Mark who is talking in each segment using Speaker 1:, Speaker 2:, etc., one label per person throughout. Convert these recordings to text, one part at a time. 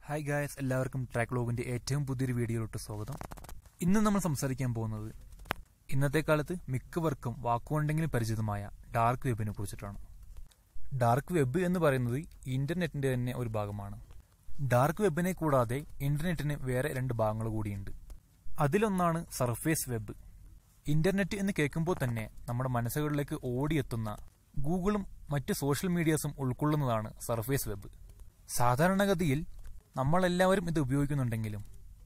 Speaker 1: hi guys എല്ലാവർക്കും track ലോഗിന്റെ ഏറ്റവും പുതിയൊരു വീഡിയോയിലോട്ട് സ്വാഗതം ഇന്ന് നമ്മൾ സംസാരിക്കാൻ പോകുന്നത് ഇന്നത്തെ കാലത്ത് മിക്കവർക്കും വാക്കുകൊണ്ടെങ്കിലും പരിചിതമായ ഡാർക്ക് വെബിനെ കുറിച്ചിട്ടാണ് ഡാർക്ക് വെബ് എന്ന് പറയുന്നത് ഇന്റർനെറ്റിന്റെ തന്നെ ഒരു ഭാഗമാണ് ഡാർക്ക് വെബിനെ കൂടാതെ ഇന്റർനെറ്റിന് വേറെ രണ്ട് ഭാഗങ്ങൾ കൂടിയുണ്ട് അതിലൊന്നാണ് സർഫേസ് വെബ് ഇന്റർനെറ്റ് എന്ന് കേൾക്കുമ്പോൾ തന്നെ നമ്മുടെ മനസ്സുകളിലേക്ക് ഓടിയെത്തുന്ന ഗൂഗിളും മറ്റ് സോഷ്യൽ മീഡിയാസും ഉൾക്കൊള്ളുന്നതാണ് സർഫേസ് വെബ് സാധാരണഗതിയിൽ നമ്മളെല്ലാവരും ഇത് ഉപയോഗിക്കുന്നുണ്ടെങ്കിലും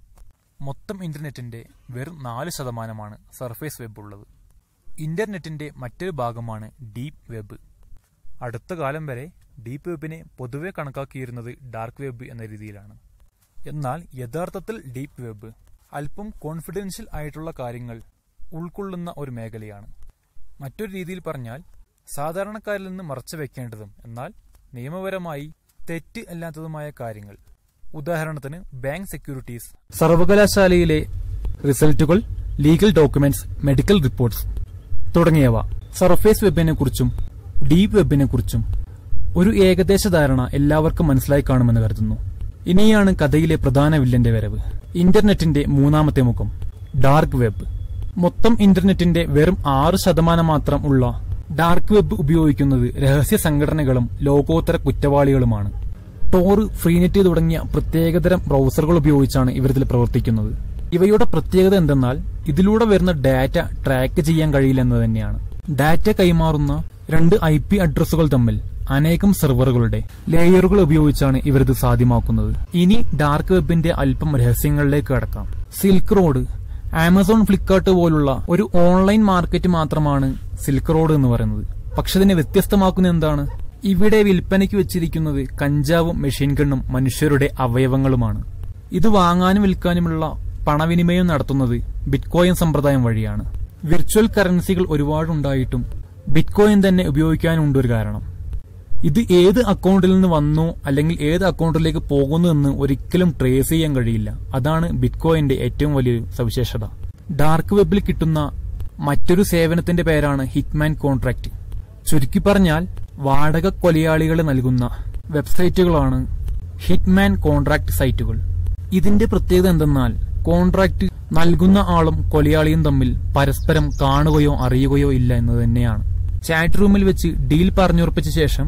Speaker 1: മൊത്തം ഇന്റർനെറ്റിന്റെ വെറും നാല് ശതമാനമാണ് സർഫേസ് വെബ് ഉള്ളത് ഇന്റർനെറ്റിന്റെ മറ്റൊരു ഭാഗമാണ് ഡീപ്പ് വെബ് അടുത്ത കാലം വരെ ഡീപ്പ് വെബിനെ പൊതുവെ കണക്കാക്കിയിരുന്നത് ഡാർക്ക് വെബ് എന്ന രീതിയിലാണ് എന്നാൽ യഥാർത്ഥത്തിൽ ഡീപ്പ് വെബ് അല്പം കോൺഫിഡൻഷ്യൽ ആയിട്ടുള്ള കാര്യങ്ങൾ ഉൾക്കൊള്ളുന്ന ഒരു മേഖലയാണ് മറ്റൊരു രീതിയിൽ പറഞ്ഞാൽ സാധാരണക്കാരിൽ നിന്ന് മറച്ചു വെക്കേണ്ടതും എന്നാൽ നിയമപരമായി തെറ്റ് അല്ലാത്തതുമായ കാര്യങ്ങൾ ഉദാഹരണത്തിന് ബാങ്ക് സെക്യൂരിറ്റീസ് സർവകലാശാലയിലെ റിസൾട്ടുകൾ ലീഗൽ ഡോക്യുമെന്റ്സ് മെഡിക്കൽ റിപ്പോർട്ട്സ് തുടങ്ങിയവ സർഫേസ് വെബിനെ കുറിച്ചും ഡീപ് വെബിനെ കുറിച്ചും ഒരു ഏകദേശ ധാരണ എല്ലാവർക്കും മനസ്സിലായി കാണുമെന്ന് കരുതുന്നു ഇനിയാണ് കഥയിലെ പ്രധാന വില്ലന്റെ വരവ് ഇന്റർനെറ്റിന്റെ മൂന്നാമത്തെ മുഖം ഡാർക്ക് വെബ് മൊത്തം ഇന്റർനെറ്റിന്റെ വെറും ആറ് ശതമാനം മാത്രം ഉള്ള ഡാർക്ക് വെബ് ഉപയോഗിക്കുന്നത് രഹസ്യ സംഘടനകളും ലോകോത്തര കുറ്റവാളികളുമാണ് ടോർ ഫ്രീനെറ്റ് തുടങ്ങിയ പ്രത്യേകതരം ബ്രൗസറുകൾ ഉപയോഗിച്ചാണ് ഇവരിതിൽ പ്രവർത്തിക്കുന്നത് ഇവയുടെ പ്രത്യേകത എന്തെന്നാൽ ഇതിലൂടെ വരുന്ന ഡാറ്റ ട്രാക്ക് ചെയ്യാൻ കഴിയില്ല എന്ന് തന്നെയാണ് ഡാറ്റ കൈമാറുന്ന രണ്ട് ഐ പി അഡ്രസ്സുകൾ തമ്മിൽ അനേകം സെർവറുകളുടെ ലെയറുകൾ ഉപയോഗിച്ചാണ് ഇവരിത് സാധ്യമാക്കുന്നത് ഇനി ഡാർക്ക് വെബിന്റെ അല്പം രഹസ്യങ്ങളിലേക്ക് കടക്കാം സിൽക്ക് റോഡ് ആമസോൺ ഫ്ലിപ്കാർട്ട് പോലുള്ള ഒരു ഓൺലൈൻ മാർക്കറ്റ് മാത്രമാണ് സിൽക്ക് റോഡ് എന്ന് പറയുന്നത് പക്ഷെ ഇതിനെ വ്യത്യസ്തമാക്കുന്ന എന്താണ് ഇവിടെ വിൽപ്പനയ്ക്ക് വെച്ചിരിക്കുന്നത് കഞ്ചാവും മെഷീൻ ഗണ്ണും മനുഷ്യരുടെ അവയവങ്ങളുമാണ് ഇത് വാങ്ങാനും വിൽക്കാനുമുള്ള പണവിനിമയം നടത്തുന്നത് ബിറ്റ്കോയിൻ സമ്പ്രദായം വഴിയാണ് വിർച്വൽ കറൻസികൾ ഒരുപാടുണ്ടായിട്ടും ബിറ്റ്കോയിൻ തന്നെ ഉപയോഗിക്കാനുണ്ട് ഒരു കാരണം ഇത് ഏത് അക്കൗണ്ടിൽ നിന്ന് വന്നു അല്ലെങ്കിൽ ഏത് അക്കൗണ്ടിലേക്ക് പോകുന്നു എന്ന് ഒരിക്കലും ട്രേസ് ചെയ്യാൻ കഴിയില്ല അതാണ് ബിറ്റ്കോയിന്റെ ഏറ്റവും വലിയൊരു സവിശേഷത ഡാർക്ക് വെബിൽ കിട്ടുന്ന മറ്റൊരു സേവനത്തിന്റെ പേരാണ് ഹിറ്റ്മാൻ കോൺട്രാക്ട് ചുരുക്കി പറഞ്ഞാൽ വാടക കൊലയാളികൾ നൽകുന്ന വെബ്സൈറ്റുകളാണ് ഹിറ്റ്മാൻ കോൺട്രാക്ട് സൈറ്റുകൾ ഇതിന്റെ പ്രത്യേകത എന്തെന്നാൽ കോൺട്രാക്ട് നൽകുന്ന ആളും കൊലയാളിയും തമ്മിൽ പരസ്പരം കാണുകയോ അറിയുകയോ ഇല്ല എന്ന് തന്നെയാണ് ചാറ്റ് റൂമിൽ വെച്ച് ഡീൽ പറഞ്ഞുറപ്പിച്ച ശേഷം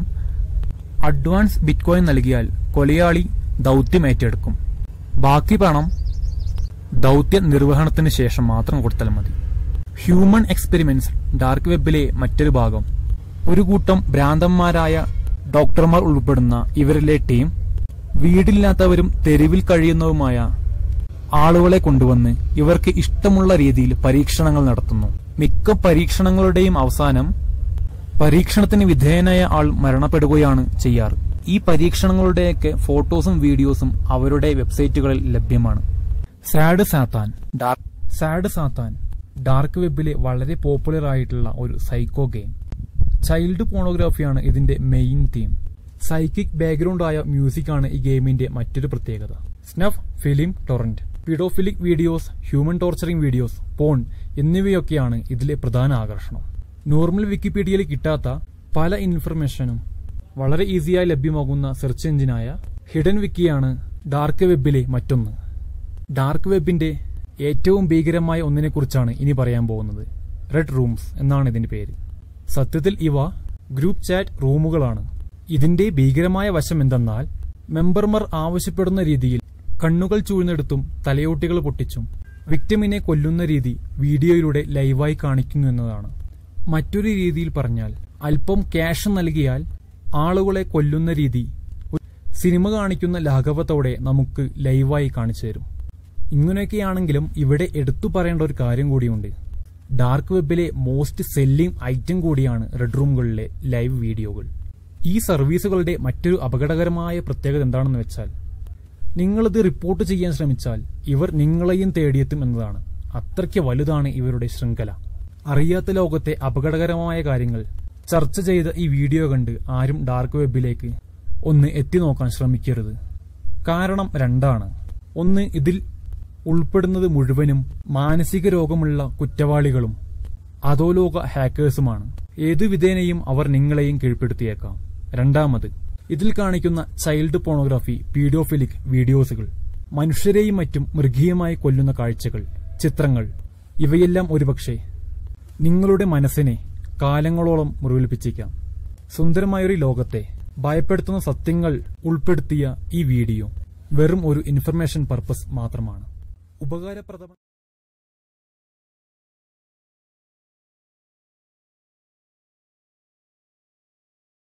Speaker 1: അഡ്വാൻസ് ബിറ്റ്കോയിൻ നൽകിയാൽ കൊലയാളി ദൗത്യം ഏറ്റെടുക്കും ബാക്കി പണം ദൗത്യ നിർവഹണത്തിന് ശേഷം മാത്രം കൊടുത്താൽ മതി ഹ്യൂമൻ എക്സ്പെരിമെന്റ്സ് ഡാർക്ക് വെബിലെ മറ്റൊരു ഭാഗം ഒരു കൂട്ടം ഭ്രാന്തന്മാരായ ഡോക്ടർമാർ ഉൾപ്പെടുന്ന ഇവരിലെ ടീം വീടില്ലാത്തവരും തെരുവിൽ കഴിയുന്നതുമായ ആളുകളെ കൊണ്ടുവന്ന് ഇവർക്ക് ഇഷ്ടമുള്ള രീതിയിൽ പരീക്ഷണങ്ങൾ നടത്തുന്നു മിക്ക പരീക്ഷണങ്ങളുടെയും അവസാനം പരീക്ഷണത്തിന് വിധേയനായ ആൾ മരണപ്പെടുകയാണ് ചെയ്യാറ് ഈ പരീക്ഷണങ്ങളുടെയൊക്കെ ഫോട്ടോസും വീഡിയോസും അവരുടെ വെബ്സൈറ്റുകളിൽ ലഭ്യമാണ് Sad Satan dark Sad Satan dark വെബിലെ വളരെ പോപ്പുലർ ആയിട്ടുള്ള ഒരു സൈക്കോ ഗെയിം ചൈൽഡ് പോണോഗ്രാഫിയാണ് ഇതിന്റെ മെയിൻ തീം സൈക്കിക് ബാക്ക്ഗ്രൗണ്ട് ആയ മ്യൂസിക് ആണ് ഈ ഗെയിമിന്റെ മറ്റൊരു പ്രത്യേകത snuff film torrent paedophilic videos human torturing videos porn എന്നിവയൊക്കെയാണ് ഇതിലെ പ്രധാന ആകർഷണം നോർമൽ വിക്കിപീഡിയയിൽ കിട്ടാത്ത പല ഇൻഫർമേഷനും വളരെ ഈസിയായി ലഭ്യമാകുന്ന സെർച്ച് എഞ്ചിനായ ഹിഡൻ വിക്കിയാണ് ഡാർക്ക് വെബിലെ മറ്റൊന്ന് ഡാർക്ക് വെബിന്റെ ഏറ്റവും ഭീകരമായ ഒന്നിനെക്കുറിച്ചാണ് ഇനി പറയാൻ പോകുന്നത് റെഡ് റൂംസ് എന്നാണ് ഇതിന്റെ പേര് സത്യത്തിൽ ഇവ ഗ്രൂപ്പ് ചാറ്റ് റൂമുകളാണ് ഇതിന്റെ ഭീകരമായ വശം എന്തെന്നാൽ മെമ്പർമാർ ആവശ്യപ്പെടുന്ന രീതിയിൽ കണ്ണുകൾ ചൂഴ്ന്നെടുത്തും തലയോട്ടികൾ പൊട്ടിച്ചും വിക്ടിമിനെ കൊല്ലുന്ന രീതി വീഡിയോയിലൂടെ ലൈവായി കാണിക്കുന്നു എന്നതാണ് മറ്റൊരു രീതിയിൽ പറഞ്ഞാൽ അല്പം ക്യാഷ് നൽകിയാൽ ആളുകളെ കൊല്ലുന്ന രീതി സിനിമ കാണിക്കുന്ന ലാഘവത്തോടെ നമുക്ക് ലൈവായി കാണിച്ചു തരും ഇങ്ങനെയൊക്കെയാണെങ്കിലും ഇവിടെ എടുത്തു പറയേണ്ട ഒരു കാര്യം കൂടിയുണ്ട് ഡാർക്ക് വെബിലെ മോസ്റ്റ് സെല്ലിംഗ് ഐറ്റം കൂടിയാണ് റെഡ് റൂമുകളിലെ ലൈവ് വീഡിയോകൾ ഈ സർവീസുകളുടെ മറ്റൊരു അപകടകരമായ പ്രത്യേകത എന്താണെന്ന് വെച്ചാൽ നിങ്ങളിത് റിപ്പോർട്ട് ചെയ്യാൻ ശ്രമിച്ചാൽ ഇവർ നിങ്ങളെയും തേടിയെത്തും എന്നതാണ് അത്രയ്ക്ക് വലുതാണ് ഇവരുടെ ശൃംഖല അറിയാത്ത ലോകത്തെ അപകടകരമായ കാര്യങ്ങൾ ചർച്ച ചെയ്ത ഈ വീഡിയോ കണ്ട് ആരും ഡാർക്ക് വെബിലേക്ക് ഒന്ന് എത്തി നോക്കാൻ ശ്രമിക്കരുത് കാരണം രണ്ടാണ് ഒന്ന് ഇതിൽ ഉൾപ്പെടുന്നത് മുഴുവനും മാനസിക രോഗമുള്ള കുറ്റവാളികളും അധോലോക ഹാക്കേഴ്സുമാണ് ഏതു വിധേനയും അവർ നിങ്ങളെയും കീഴ്പ്പെടുത്തിയേക്കാം രണ്ടാമത് ഇതിൽ കാണിക്കുന്ന ചൈൽഡ് പോണോഗ്രാഫി പീഡിയോഫിലിക് വീഡിയോസുകൾ മനുഷ്യരെയും മറ്റും മൃഗീയമായി കൊല്ലുന്ന കാഴ്ചകൾ ചിത്രങ്ങൾ ഇവയെല്ലാം ഒരുപക്ഷെ നിങ്ങളുടെ മനസ്സിനെ കാലങ്ങളോളം മുറിവേൽപ്പിച്ചേക്കാം സുന്ദരമായൊരു ലോകത്തെ ഭയപ്പെടുത്തുന്ന സത്യങ്ങൾ ഉൾപ്പെടുത്തിയ ഈ വീഡിയോ വെറും ഒരു ഇൻഫർമേഷൻ പർപ്പസ് മാത്രമാണ് ഉപകാരപ്രദം